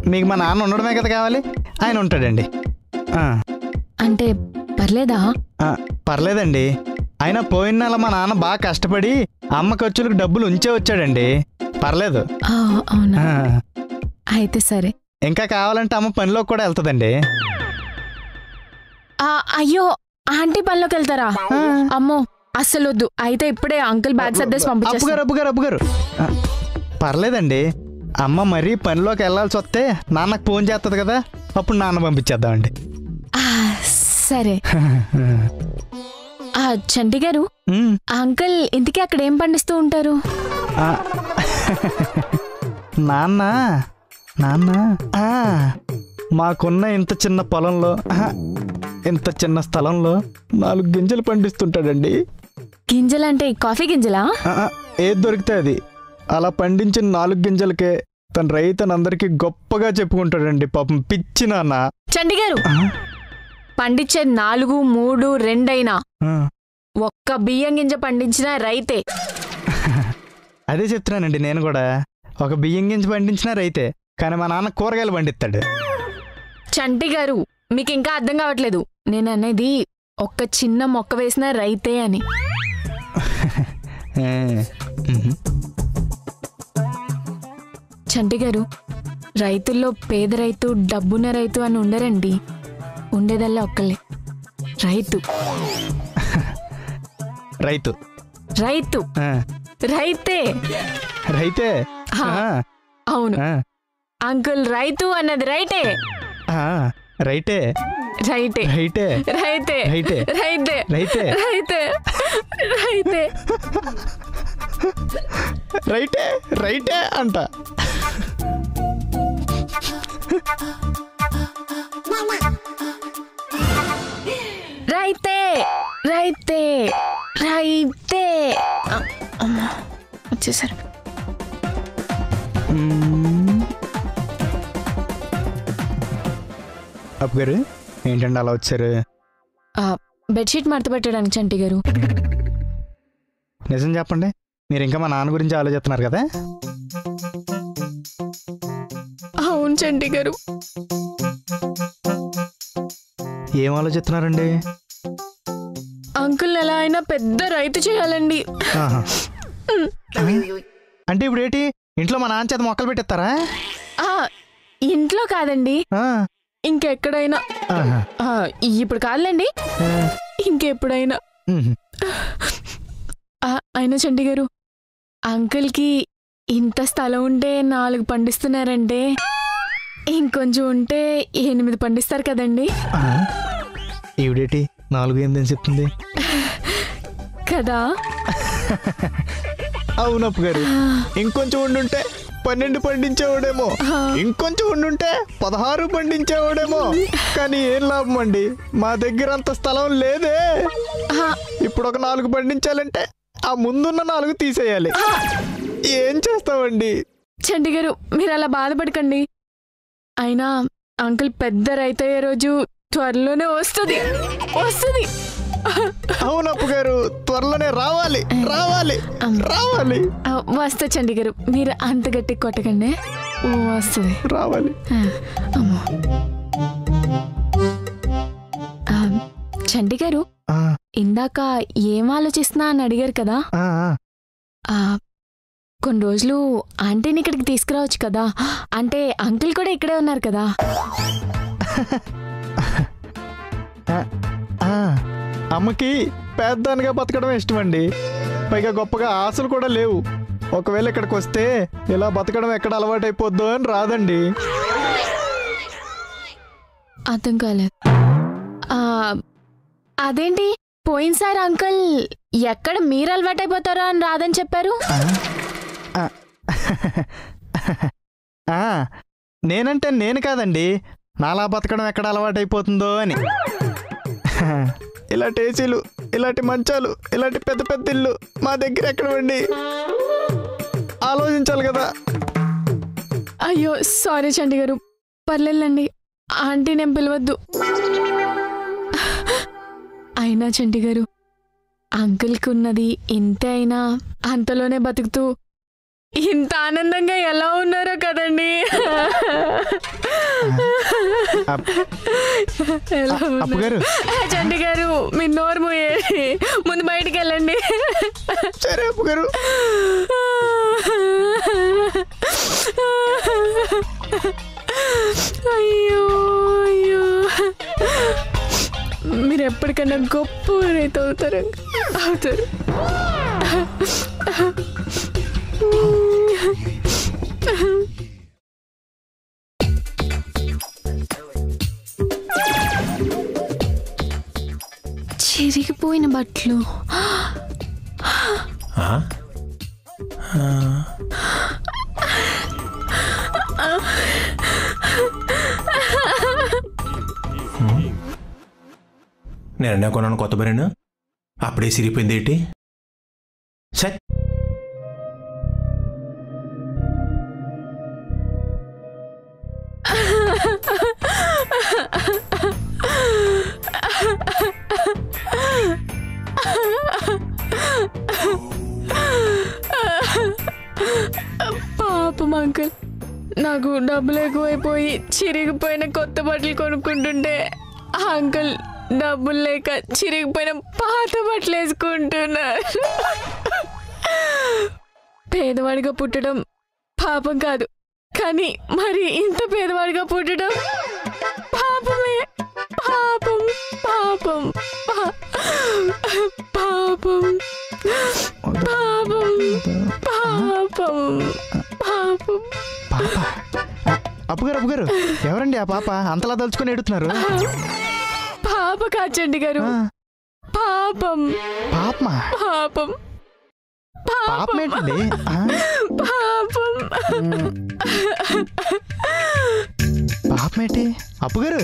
మీకు మా నాన్న ఉండడమే కదా కావాలి ఆయన ఉంటాడండి ఆ, అంటే పర్లేదా ఆ, పర్లేదండి అయినా పోయిన నెల మా నాన్న బాగా కష్టపడి అమ్మ ఖర్చులకు డబ్బులు ఉంచే వచ్చాడండి పర్లేదు ఆ, అవునా ఆ, అయితే సరే ఇంకా కావాలంటే అమ్మ పనిలోకి కూడా వెళ్తుందండి ఆ, అయ్యో ఆంటీ పనిలోకి వెళ్తారా అమ్మో అస్సలు వద్దు అయితే ఇప్పుడే అంకుల్ బ్యాగ్ సర్దేసి అప్పు పంపించేస్తా గారు అప్పు గారు అప్పు గారు ఆ, పర్లేదండి అమ్మ మరీ పనిలోకి వెళ్ళాల్సి వస్తే నాన్నకు ఫోన్ చేస్తుంది కదా అప్పుడు నాన్న పంపించేద్దామండి ఆ, సరే ఆ చంటి గారు ఉమ్, ఆ అంకుల్ ఇంటికి అక్కడ ఏం పండిస్తూ ఉంటారు ఆ. నాన్న నాన్న ఆ, మాకున్న ఇంత చిన్న పొలంలో ఆహా, ఇంత చిన్న స్థలంలో నాలుగు గింజలు పండిస్తుంటాడండి గింజలంటే కాఫీ గింజలా ఆ, ఆ, ఏది దొరికితే అది అలా పండించిన నాలుగు గింజలకే తన రైతు అందరికీ గొప్పగా చెప్పుకుంటాడండి పాపం పిచ్చి నాన్న చంటి గారు ఆ, పండించే నాలుగు మూడు రెండైనా ఆ, ఒక్క బియ్యం గింజ పండించిన రైతే అదే చెప్తున్నానండి నేను కూడా ఒక బియ్యం గింజ పండించిన రైతే కానీ మా నాన్న కూరగాయలు పండిస్తాడు చంటి గారు మీకు ఇంకా అర్థం కావట్లేదు నేను అనేది ఒక్క చిన్న మొక్క వేసిన రైతే అని ఏ, ఉహు. చంటి గారు రైతుల్లో పేద రైతు డబ్బున్న రైతు అని ఉండరండి ఉండేదల్లా ఒక్కలే రైతు రైతు రైతు ఆ, రైతే రైతే ఆ, ఆ, అవును ఆ, అంకుల్ రైతు అన్నది రైటే ఆ, రైటే రైటే రైటే రైతే రైటే రైతే రైతే రైతే రైతే రైటే రైటే అంట రైతే రైతే రైతే అ- అమ్మా వచ్చేసారు మ్మ్. అప్పు గారు ఏంటండి అలా వచ్చారు ఆ, బెడ్షీట్ మడత పెట్టడానికి చంటి గారు నిజం చెప్పండి మీరు ఇంకా మా నాన్న గురించి ఆలోచిస్తున్నారు కదా అవును చంటి గారు ఏం ఆలోచిస్తున్నారండి అంకుల్ ఎలా అయినా పెద్ద రైతు చేయాలండి ఆహా. అంటే ఇప్పుడు ఏంటి ఇంట్లో మా నాన్న చేత మొక్కలు పెట్టిస్తారా ఆ ఇంట్లో కాదండి ఆ, ఇంకెక్కడైనా ఆహా. ఆ, ఇప్పుడు కాదులేండి ఆ, ఇంకెప్పుడైనా మ్మ్. ఆ, అయినా చంటి గారు అంకుల్కి ఇంత స్థలం ఉంటే నాలుగు పండిస్తున్నారంటే ఇంకొంచెం ఉంటే ఎనిమిది పండిస్తారు కదండి ఆ, ఈవిడేటి నాలుగు ఎనిమిది చెప్తుంది కదా అవునప్పు గారు ఇంకొంచెం ఉండుంటే పన్నెండు పండించేవాడేమో ఇంకొంచెం ఉండుంటే పదహారు పండించేవాడేమో కానీ ఏం లాభం అండి మా దగ్గర అంత స్థలం లేదే ఆ, ఇప్పుడు ఒక నాలుగు పండించాలంటే ఆ ముందున్న నాలుగు తీసేయాలి ఏం చేస్తామండి చంటి గారు మీరు అలా బాధపడకండి అయినా అంకుల్ పెద్ద రైతు అయ్యే రోజు త్వరలోనే వస్తుంది వస్తుంది అవునప్పు గారు త్వరలోనే రావాలి రావాలి రావాలి ఆ, వస్తా చంటి గారు మీరు అంత గట్టి కొట్టకండి వస్తుంది రావాలి ఆ, అమ్మో ఆ, చంటి గారు ఆ, ఇందాక ఏం ఆలోచిస్తున్నా అని అడిగారు కదా ఆ, ఆ. ఆ, కొన్ని రోజులు ఆంటీని ఇక్కడికి తీసుకురావచ్చు కదా అంటే అంకుల్ కూడా ఇక్కడే ఉన్నారు కదా ఆ, అమ్మకి పేద్దానిగా బతకడం ఇష్టమండి పైగా గొప్పగా ఆశలు కూడా లేవు ఒకవేళ ఇక్కడికి వస్తే ఇలా బతకడం ఎక్కడ అలవాటైపోద్దో అని రాదండి అర్థం కాలేదు ఆ, అదేంటి పోయినసారి అంకుల్ ఎక్కడ మీరు అలవాటైపోతారో అని రాదని చెప్పారు ఆ, ఆ, నేనంటే నేను కాదండి నాలా బతకడం ఎక్కడ అలవాటైపోతుందో అని ఇలాంటి ఏసీలు ఇలాంటి మంచాలు ఇలాంటి పెద్ద పెద్ద ఇల్లు మా దగ్గర ఎక్కడవండి ఆలోచించాలి కదా అయ్యో సారీ చండి గారు పర్లేదండి ఆంటీ నేను పిలవద్దు అయినా చంటి గారు అంకుల్కి ఉన్నది ఇంతే అయినా అంతలోనే బతుకుతూ ఇంత ఆనందంగా ఎలా ఉన్నారో కదండి అప్- ఎలా ఉన్నారు? అప్పుగారు ఏ, చండి గారు మీ నోరు మూయండి ముందు బయటికి వెళ్ళండి సరే అప్పుగారు అయ్యో అయ్యో మీరు ఎప్పటికన్నా గొప్ప రైతు అవుతారు అవుతారు చిరిగిపోయిన బట్టలు ఆ? ఆ. హ్మ్. నేను అన్నా కొన్నాను కొత్త బరేను అప్పుడే సిరిపోయింది ఏంటి సరే పాపం అంకుల్ నాకు డబ్బులు ఎక్కువైపోయి చిరిగిపోయిన కొత్త బట్టలు కొనుక్కుంటుంటే ఆ అంకుల్ డబ్బులు లేక చిరిగిపోయిన పాత బట్టలు వేసుకుంటున్నారు పేదవాడిగా పుట్టడం పాపం కాదు కానీ మరి ఇంత పేదవాడిగా పుట్టడం పాపమే పాపం పాపం పా- పాపం పాపం పాపం పాపం పాప అ- అప్పుగారు అప్పుగారు ఎవరండి ఆ పాప అంతలా తలుచుకొని ఎడుతున్నారు పాప కాచండి గారు ఆ, పాపం పాపమా పాపం పాపం పాపం ఏంటండి ఆ, పాపం పాపం ఏంటి అప్పుగారు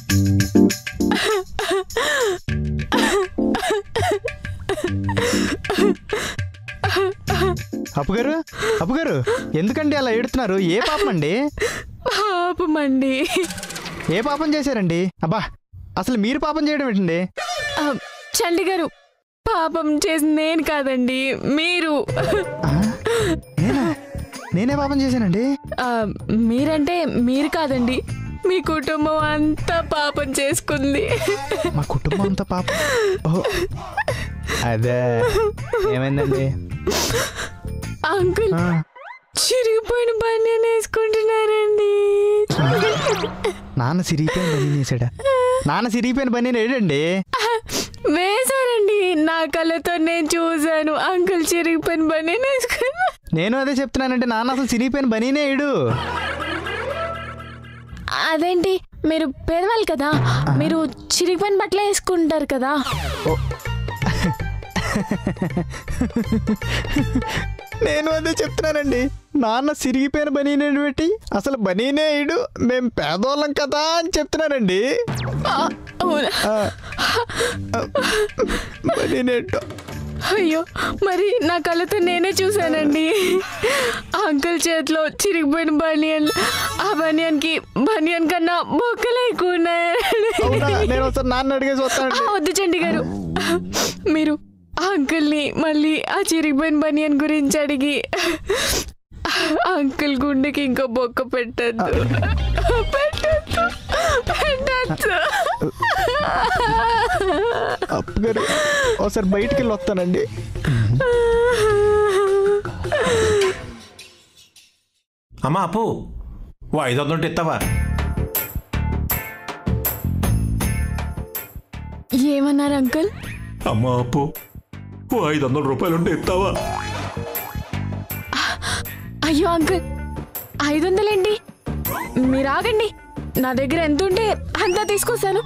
అప్పుగారు అప్పుగారు ఎందుకండి అలా ఏడుతున్నారు ఏ పాపం అండి పాపం అండి ఏ పాపం చేశారండి అబ్బా అసలు మీరు పాపం చేయడం ఏంటండి ఆ, చండి గారు పాపం చేసింది నేను కాదండి మీరు ఆ, నేనా నేనే పాపం చేశానండి ఆ, మీరంటే మీరు కాదండి మీ కుటుంబం అంతా పాపం చేసుకుంది మా కుటుంబం అంతా పాపం ఓ అదే ఏమైందండి అంకుల్ ఆ, చిరిగిపోయిన బండి వేసుకుంటున్నారండి నాన్న సిరిగిపోయిన బనీ వేసాడా నాన్న సిరిగిపోయిన బనీ ఏడండి వేశారండి నా కళ్ళతో నేను చూశాను అంకుల్ చిరిగిపోయిన బండి వేసుకున్నా నేను అదే చెప్తున్నానంటే నాన్న అసలు సిరిగిపోయిన బనీనే ఏడు అదేంటి మీరు పేదవాళ్ళు కదా మీరు చిరిగిపోయిన బట్టలు వేసుకుంటారు కదా ఓ. నేను అదే చెప్తున్నానండి నాన్న సిరిగిపోయిన బనీనే పెట్టి అసలు బనీనే ఇడు మేం పేదోళ్ళం కదా అని చెప్తున్నానండి ఆ, అవునా? ఆ, ఆ, బనీనేంటో అయ్యో మరి నా కళ్ళతో నేనే చూశానండి ఆ అంకుల్ చేతిలో చిరిగిపోయిన బనియన్ ఆ బనియన్కి బనియన్ కన్నా బొక్కలు ఎక్కువ ఉన్నాయి అవునా నేను ఒకసారి నాన్న అడిగేసి ఆ, వస్తానండి వద్దు చండి గారు మీరు ఆ అంకుల్ని మళ్ళీ ఆ చిరిగిపోయిన బనియన్ గురించి అడిగి ఆ అంకుల్ గుండెకి ఇంకో బొక్క పెట్టద్దు పెట్టద్దు పెట్టద్దు అప్పుగారు ఒకసారి బయటికి వెళ్ళి వస్తానండి అమ్మా అప్పు ఓ ఐదు వందలు ఉంటే ఇస్తావా ఏమన్నారు అంకుల్ అమ్మా అప్పు ఓ ఐదు వందల రూపాయలు ఉంటే ఇస్తావా అయ్యో అంకుల్ ఐదు వందలేంటి మీరు ఆగండి నా దగ్గర ఎంత ఉంటే అంతా తీసుకొస్తాను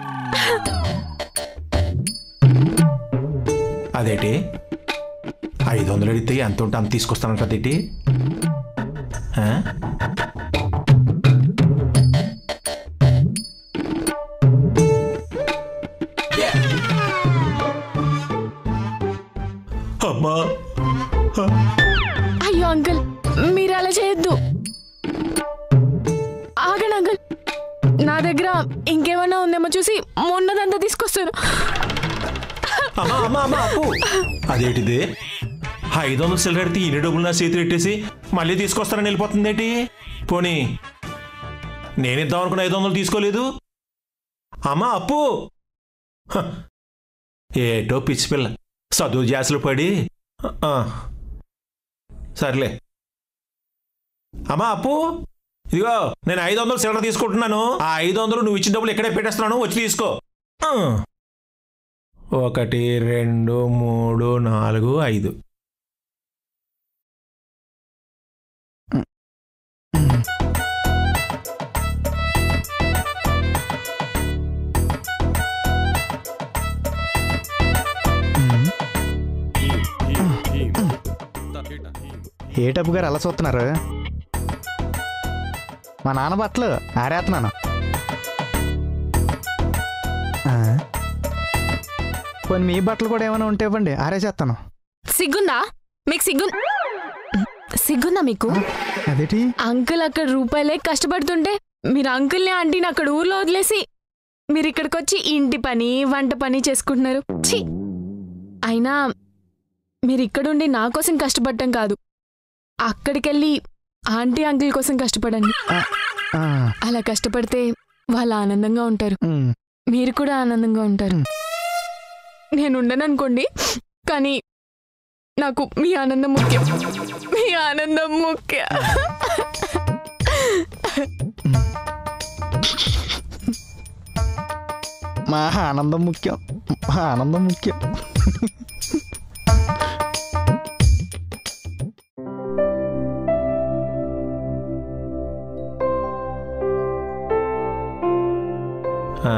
అదేటి ఐదు వందలు అడిగితే ఎంత ఉంటే అంత తీసుకొస్తాను కదేటి ఆ? అమ్మా అయ్యో అంకుల్ మీరు అలా చేయొద్దు ఆగండి అంకుల్ నా దగ్గర ఇంకేమన్నా ఉందేమో చూసి మొన్నదంతా తీసుకొస్తాను అమ్మా అమ్మా అమ్మా అప్పు అదేటిది ఐదు వందలు సిల్లర ఎడితే ఇన్ని డబ్బులు నా చేతులు పెట్టేసి మళ్ళీ తీసుకొస్తానని వెళ్ళిపోతుందేటి పోనీ నేనిద్దాం అనుకున్న ఐదు వందలు తీసుకోలేదు అమ్మా అప్పు హ, ఏటో పిచ్చి పిల్ల చదువు జాసులు పడి ఆ, సర్లే అమ్మా అప్పు ఇదిగో నేను ఐదు వందలు సిల్లర తీసుకుంటున్నాను ఆ ఐదు వందలు నువ్వు ఇచ్చిన డబ్బులు ఇక్కడే పెట్టేస్తున్నాను వచ్చి తీసుకో ఆ. ఒకటి రెండు మూడు నాలుగు ఐదు ఏటప్పు గారు అలా చూస్తున్నారు మా నాన్న బట్టలు ఆరేస్తున్నాను ఆ. పోనీ మీ బట్టలు కూడా ఏమైనా ఉంటే ఇవ్వండి ఆరేసేస్తాను సిగ్గుందా మీకు సిగ్గు సిగ్గుందా మీకు అదేటి అంకుల్ అక్కడ రూపాయలే కష్టపడుతుంటే మీరు అంకుల్ని ఆంటీని అక్కడ ఊర్లో వదిలేసి మీరు ఇక్కడికి వచ్చి ఇంటి పని వంట పని చేసుకుంటున్నారు ఛీ అయినా మీరు ఇక్కడుండి నా కోసం కష్టపడటం కాదు అక్కడికెళ్ళి ఆంటీ అంకుల్ కోసం కష్టపడండి ఆ, అలా కష్టపడితే వాళ్ళు ఆనందంగా ఉంటారు ఉమ్. మీరు కూడా ఆనందంగా ఉంటారు నేను ఉండను అనుకోండి కానీ నాకు మీ ఆనందం ముఖ్యం మీ ఆనందం ముఖ్యం మా ఆనందం ముఖ్యం మా ఆనందం ముఖ్యం ఆ,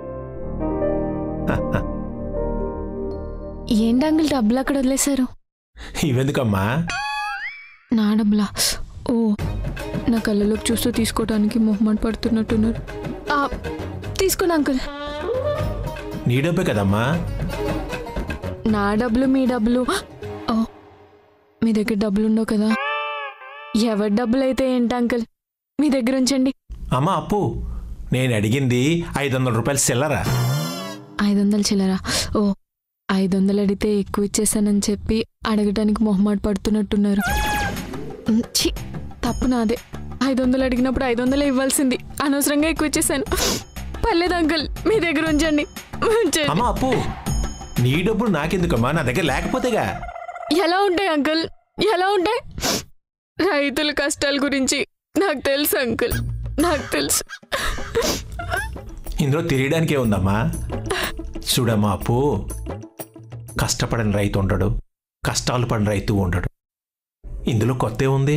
ఏంటి అంకుల్ డబ్బులు అక్కడ వదిలేశారు ఇవెందుకమ్మా నా డబ్బులా ఓ నా కళ్ళలోకి చూస్తూ తీసుకోవడానికి మొహమాట పడుతున్నట్టున్నారు ఆ, తీసుకోండి అంకుల్ నీ డబ్బే కదమ్మా నా డబ్బులు మీ డబ్బులు ఓ మీ దగ్గర డబ్బులు ఉండవు కదా ఎవరి డబ్బులు అయితే ఏంటి అంకుల్ మీ దగ్గర ఉంచండి అమ్మా అప్పు నేను అడిగింది ఐదు వందల రూపాయలు సిల్లరా ఐదు వందలు చిల్లరా ఓ ఐదు వందలు అడిగితే ఎక్కువ ఇచ్చేసానని చెప్పి అడగటానికి మొహమాట పడుతున్నట్టున్నారు ఉమ్, ఛీ తప్పు నాదే ఐదు వందలు అడిగినప్పుడు ఐదు వందలే ఇవ్వాల్సింది అనవసరంగా ఎక్కువ ఇచ్చేసాను పర్లేదు అంకుల్ మీ దగ్గర ఉంచండి ఉంచండి అమ్మా అప్పు నీ డబ్బులు నాకెందుకమ్మా నా దగ్గర లేకపోతేగా ఎలా ఉంటాయి అంకుల్ ఎలా ఉంటాయి రైతుల కష్టాల గురించి నాకు తెలుసు అంకుల్ నాకు తెలుసు ఇందులో తెలియడానికే ఉందమ్మా చూడమ్మా అప్పు కష్టపడని రైతు ఉండడు కష్టాలు పడిన రైతు ఉండడు ఇందులో కొత్త ఉంది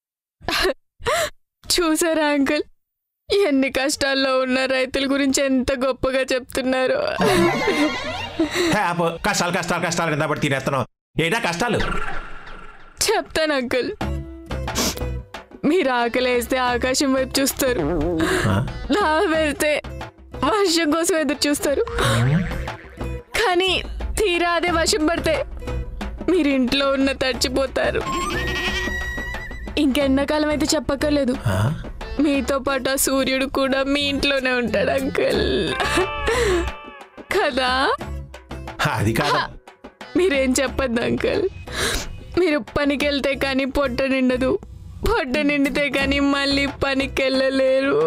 చూసారా అంకుల్ ఎన్ని కష్టాల్లో ఉన్న రైతుల గురించి ఎంత గొప్పగా చెప్తున్నారు హే, అప్పు, కష్టాలు కష్టాలు కష్టాలు కింద పడి తినేస్తున్నావు ఏటా కష్టాలు చెప్తాను అంకుల్ మీరు ఆకలి వేస్తే ఆకాశం వైపు చూస్తారు ఆ? నా వెళ్తే వర్షం కోసం ఎదురు చూస్తారు కానీ తీరా అదే వర్షం పడితే మీరు ఇంట్లో ఉన్న తడిచిపోతారు ఇంకెండాకాలం అయితే చెప్పక్కర్లేదు ఆ? మీతో పాటు ఆ సూర్యుడు కూడా మీ ఇంట్లోనే ఉంటాడు అంకుల్ కదా అది కాదు మీరేం చెప్పద్దు అంకుల్ మీరు పనికి వెళ్తే కానీ పొట్ట నిండదు పొట్ట నిండితే కానీ మళ్ళీ పనికి వెళ్ళలేరు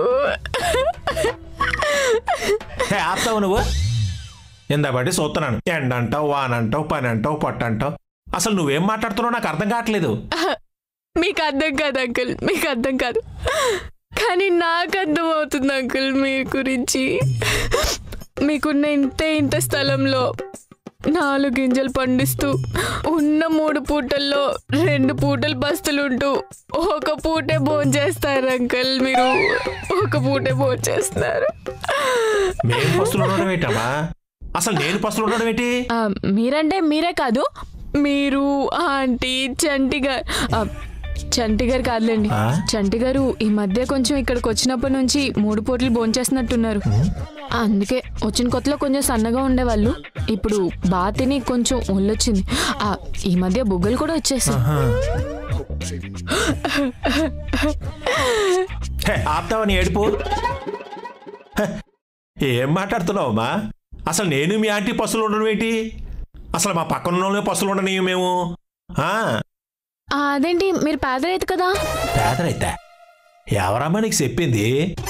హే, ఆపుతావు నువ్వు ఇందాబట్టి చూస్తున్నాను ఎండ అంటావు వాన అంటావు పని అంటావు పొట్ట అంటావు అసలు నువ్వేం మాట్లాడుతున్నావు నాకు అర్థం కావట్లేదు మీకు అర్థం కాదు అంకుల్ మీకు అర్థం కాదు కానీ నాకు అర్థం అవుతుంది అంకుల్ మీ గురించి మీకున్న ఇంతే ఇంత స్థలంలో నాలుగు గింజలు పండిస్తూ ఉన్న మూడు పూటల్లో రెండు పూటలు బస్తులుంటూ ఒక పూటే భోంచేస్తారు అంకుల్ మీరు ఒక పూటే భోంచేస్తున్నారు మేం పస్తులు ఉండడం ఏంటమ్మా అసలు నేను పస్తులు ఉండడం ఏంటి ఆ, మీరంటే మీరే కాదు మీరు ఆంటీ చంటి గారు ఆ, చంటి గారు కాదులేండి ఆ? చంటి గారు ఈ మధ్య కొంచెం ఇక్కడికి వచ్చినప్పటి నుంచి మూడు పూటలు భోంచేస్తున్నట్టున్నారు అందుకే వచ్చిన కొత్తలో కొంచెం సన్నగా ఉండేవాళ్ళు ఇప్పుడు బాగా తిని కొంచెం ఒళ్ళొచ్చింది ఆ, ఈ మధ్య బుగ్గలు కూడా వచ్చేసాయి ఆహా. హే, ఆపుతావా నీ ఏడుపు హే, ఏం మాట్లాడుతున్నావమ్మా అసలు నేను మీ ఆంటీ పసులు ఉండడం ఏంటి అసలు మా పక్కన ఉన్న పసులు ఉండని మేము ఆ, ఆ, అదేంటి మీరు పేదరైతు కదా పేదరైతే ఎవరమ్మా నీకు చెప్పింది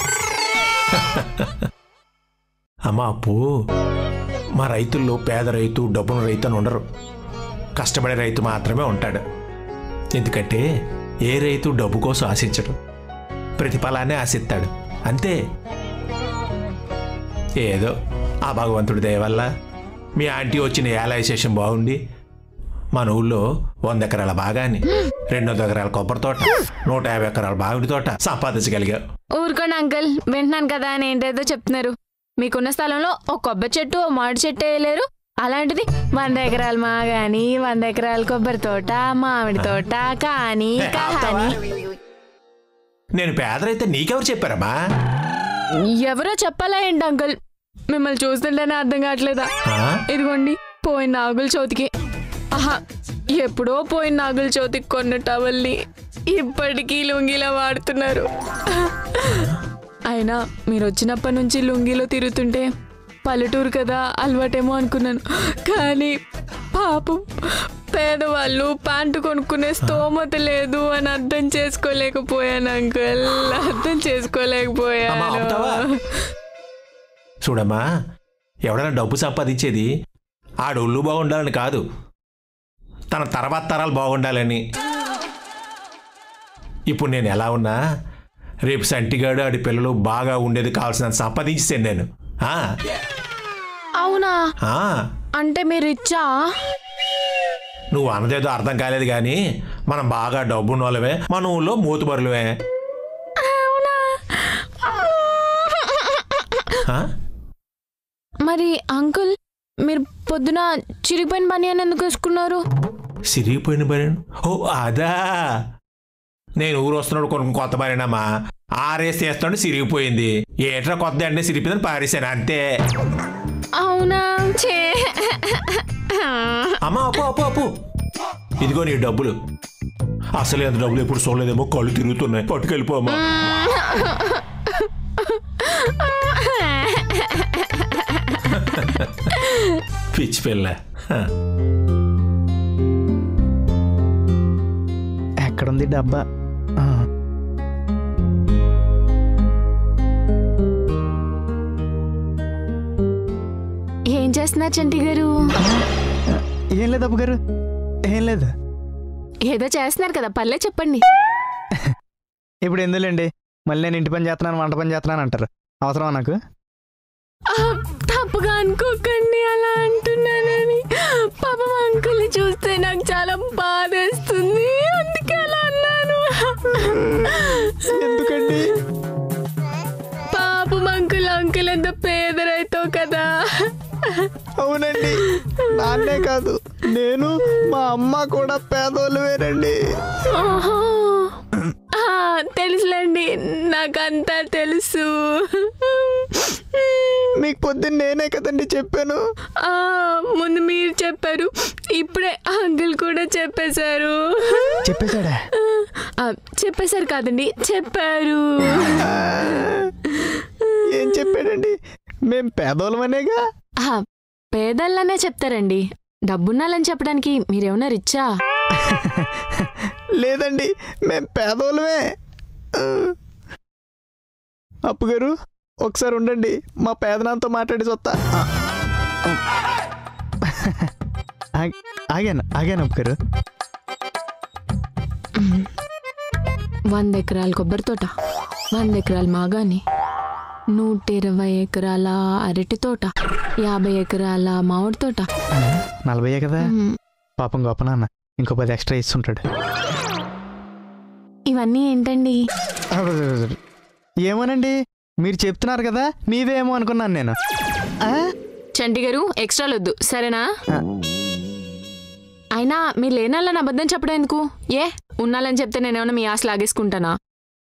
అమ్మా అప్పు మా రైతుల్లో పేద రైతు డబ్బున రైతు అని ఉండరు కష్టపడే రైతు మాత్రమే ఉంటాడు ఎందుకంటే ఏ రైతు డబ్బు కోసం ఆశించడు ప్రతిఫలాన్ని ఆశిస్తాడు అంతే ఏదో ఆ భగవంతుడి దయ వల్ల మీ ఆంటీ వచ్చిన ఏలాయిసేషన్ బాగుండి మన ఊళ్ళో వంద ఎకరాల భాగాన్ని రెండు వందల ఎకరాల కొబ్బరి తోట నూట యాభై ఎకరాల మామిడి తోట సంపాదించగలిగా ఊరుకోండి అంకుల్ వింటున్నాను కదా అని ఏంటేదో చెప్తున్నారు మీకున్న స్థలంలో ఓ కొబ్బరి చెట్టు ఓ మామిడి చెట్టు వేయలేరు అలాంటిది వంద ఎకరాల మాగాని వంద ఎకరాల కొబ్బరి తోట మామిడి తోట కానీ ఏ, ఆపుతావా? కహాని నేను పేదరైతే నీకెవరు చెప్పారమ్మా ఎవరో చెప్పాలా ఏంటి అంకుల్ మిమ్మల్ని చూస్తుంటేనే అర్థం కావట్లేదా ఆ? ఇదిగోండి పోయిన నాగుల చవితికి ఆహా ఎప్పుడో పోయిన నాగుల చవితికి కొన్న టవల్ని ఇప్పటికీ లుంగిలా వాడుతున్నారు అయినా మీరు వచ్చినప్పటి నుంచి లుంగిలో తిరుగుతుంటే పల్లెటూరు కదా అలవాటేమో అనుకున్నాను కానీ పాపం పేదవాళ్ళు ప్యాంటు కొనుక్కునే స్తోమత లేదు అని అర్థం చేసుకోలేకపోయాను అంకుల్ అర్థం అమ్మా, ఆపుతావా? చేసుకోలేకపోయాను చూడమ్మా ఎవడైనా డబ్బు సంపాదించేది ఆడొళ్ళు బాగుండాలని కాదు తన తర్వాత తరాలు బాగుండాలని ఇప్పుడు నేను ఎలా ఉన్నా రేపు సంటిగాడు ఆడి పిల్లలు బాగా ఉండేది కావాల్సినంత సంపాదించేసాను నేను ఆ, అవునా ఆ, అంటే మీరు ఇచ్చా నువ్వు అన్నదేదో అర్థం కాలేదు కానీ మనం బాగా డబ్బున్న వాళ్ళమే మన ఊళ్ళో మూతుబరులమే అవునా ఆ? మరి అంకుల్ మీరు పొద్దున చిరిగిపోయిన బనియాన్ ఎందుకు వేసుకున్నారు సిరిగిపోయిన బరేను ఓ అదా నేను ఊరు వస్తున్నాడు కొన్ని కొత్త బరేనమ్మా ఆరేసి వేస్తాడు సిరిగిపోయింది ఏట్రా కొత్త అంటే సిరిపోయిందని పారేసాను అంతే అవునా చే అమ్మా అప్పు అప్పు అప్పు ఇదిగో నీ డబ్బులు అసలు ఎంత డబ్బులు ఎప్పుడు చూడలేదేమో కళ్ళు తిరుగుతున్నాయి పట్టుకెళ్ళిపోమ్మా పిచ్చి పిల్ల హ. ఎక్కడుంది డబ్బా ఆ, ఏం చేస్తున్నారు చంటి గారు ఏం లేదు అప్పు గారు ఏం లేదు ఏదో చేస్తున్నారు కదా పర్లే చెప్పండి ఇప్పుడు ఎందులేండి మళ్ళీ నేను ఇంటి పని చేస్తున్నాను వంట పని చేస్తున్నాను అంటారు అవసరమా నాకు ఆ, తప్పుగా అనుకోకండి అలా అంటున్నానని పాపం అంకుల్ని చూస్తే నాకు చాలా బాధేస్తుంది అందుకే అలా అన్నాను ఎందుకండి పాపం అంకుల్ అంకుల్ ఎంత పేదరైతో కదా అవునండి నాన్నే కాదు నేను మా అమ్మ కూడా పేదోళ్ళు వేరండి ఓహో. ఆ, తెలుసులేండి నాకంతా తెలుసు మీకు పొద్దున్న నేనే కదండి చెప్పాను ఆ, ముందు మీరు చెప్పారు ఇప్పుడే అంకుల్ కూడా చెప్పేశారు చెప్పేశాడా ఆ, చెప్పేశారు కాదండి చెప్పారు ఏం చెప్పాడండి మేం పేదోళ్ళమనేగా ఆ, పేదల్లనే చెప్తారండి డబ్బున్నాలని చెప్పడానికి మీరేమన్నా రిచ్చా లేదండి మేం పేదోళ్ళమే ఆ. అప్పు గారు ఒకసారి ఉండండి మా పేదనాంతో మాట్లాడి చూస్తా ఆ. ఆగ్- ఆగాను ఆగాను అప్పు గారు వంద ఎకరాల కొబ్బరి తోట వంద ఎకరాల మాగాని నూట ఇరవై ఎకరాల అరటి తోట యాభై ఎకరాల మామిడి తోట నలభై కదా మ్, పాపం గొప్ప నాన్న ఇంకో పది ఎక్స్ట్రా ఇస్తుంటాడు ఇవన్నీ ఏంటండి ఏమోనండి మీరు చెప్తున్నారు కదా మీవేమో అనుకున్నాను నేను ఆ? చంటి గారు ఎక్స్ట్రాలు వద్దు సరేనా ఆ. అయినా మీరు లేనాలని అబద్ధం చెప్పడం ఎందుకు ఏ ఉన్నాలని చెప్తే నేనేమన్నా మీ ఆశ లాగేసుకుంటానా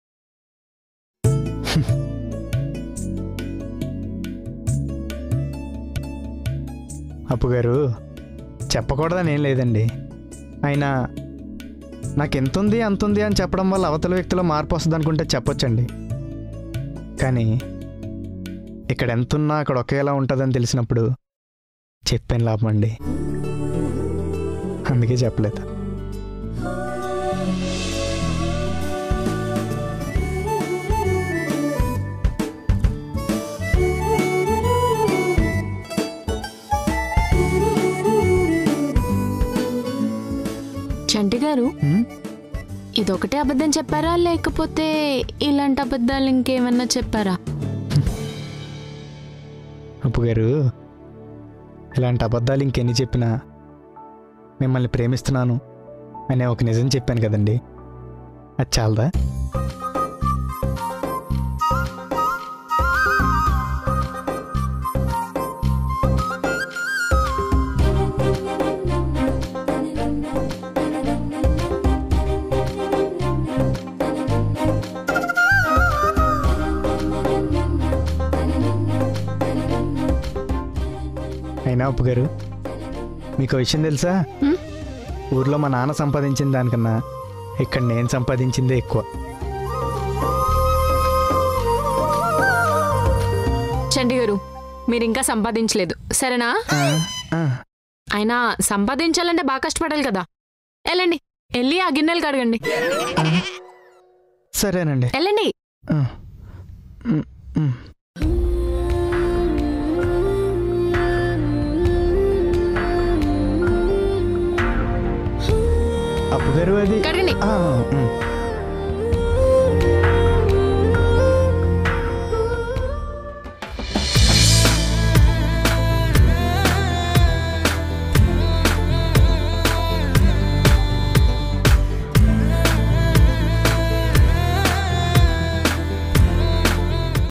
అప్పు గారు చెప్పకూడదని ఏం లేదండి అయినా నాకు ఎంత ఉంది అంత ఉంది అని చెప్పడం వల్ల అవతల వ్యక్తిలో మార్పు వస్తుంది అనుకుంటే చెప్పొచ్చండి కానీ ఇక్కడ ఎంత ఉన్నా అక్కడ ఒకేలా ఉంటుందని తెలిసినప్పుడు చెప్పాను లాభం అండి అందుకే చెప్పలేదు గారు ఉమ్, ఇదొకటే అబద్ధం చెప్పారా లేకపోతే ఇలాంటి అబద్ధాలు ఇంకేమన్నా చెప్పారా అప్పు గారు ఇలాంటి అబద్ధాలు ఇంకెన్ని చెప్పినా మిమ్మల్ని ప్రేమిస్తున్నాను అనే ఒక నిజం చెప్పాను కదండి అది చాలదా అయినా అప్పు గారు మీకు ఓ విషయం తెలుసా హ్మ్? ఊర్లో మా నాన్న సంపాదించిన దానికన్నా ఇక్కడ నేను సంపాదించిందే ఎక్కువ చండి గారు మీరు ఇంకా సంపాదించలేదు సరేనా ఆ, ఆ, అయినా సంపాదించాలంటే బాగా కష్టపడాలి కదా వెళ్ళండి వెళ్ళి ఆ గిన్నెలు కడగండి ఆ. సరేనండి వెళ్ళండి ఆ. ఉమ్, ఉమ్. అప్పు గారు అది కడగండి ఆ, ఉమ్.